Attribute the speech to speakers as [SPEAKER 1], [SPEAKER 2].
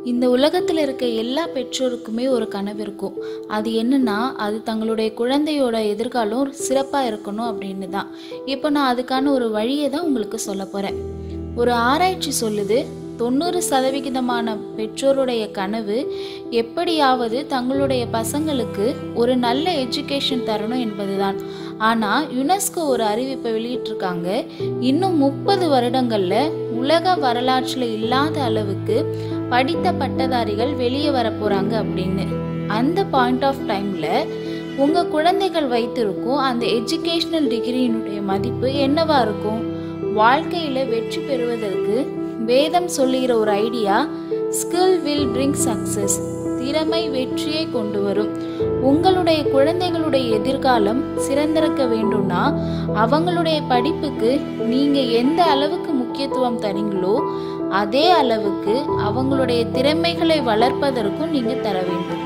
[SPEAKER 1] இந்த உலகத்தில் இருக்க எல்லா பெற்றோருக்குமே ஒரு கனவு இருக்கும் அது என்னன்னா அது தங்களுடைய குழந்தையோட எதிர்காலம் சிறப்பாக இருக்கணும் அப்படின்னு தான் இப்போ நான் அதுக்கான ஒரு வழியை தான் உங்களுக்கு சொல்ல போகிறேன் ஒரு ஆராய்ச்சி சொல்லுது தொண்ணூறு சதவிகிதமான பெற்றோருடைய கனவு எப்படியாவது தங்களுடைய பசங்களுக்கு ஒரு நல்ல எஜுகேஷன் தரணும் என்பதுதான் ஆனால் யுனெஸ்கோ ஒரு அறிவிப்பை வெளியிட்டிருக்காங்க இன்னும் முப்பது வருடங்களில் உலக வரலாற்றில் இல்லாத அளவுக்கு படித்த பட்டதாரிகள் வெளியே வர போகிறாங்க அப்படின்னு அந்த பாயிண்ட் ஆஃப் டைமில் உங்கள் குழந்தைகள் வைத்திருக்கும் அந்த எஜுகேஷ்னல் டிகிரியினுடைய மதிப்பு என்னவா இருக்கும் வாழ்க்கையில் வெற்றி பெறுவதற்கு வேதம் சொல்லுகிற ஒரு idea skill will bring success திறமை வெற்றியை கொண்டு வரும் உங்களுடைய குழந்தைகளுடைய எதிர்காலம் சிறந்திருக்க வேண்டும்னா அவங்களுடைய படிப்புக்கு நீங்கள் எந்த அளவுக்கு முக்கியத்துவம் தரீங்களோ அதே அளவுக்கு அவங்களுடைய திறமைகளை வளர்ப்பதற்கும் நீங்கள் தர வேண்டும்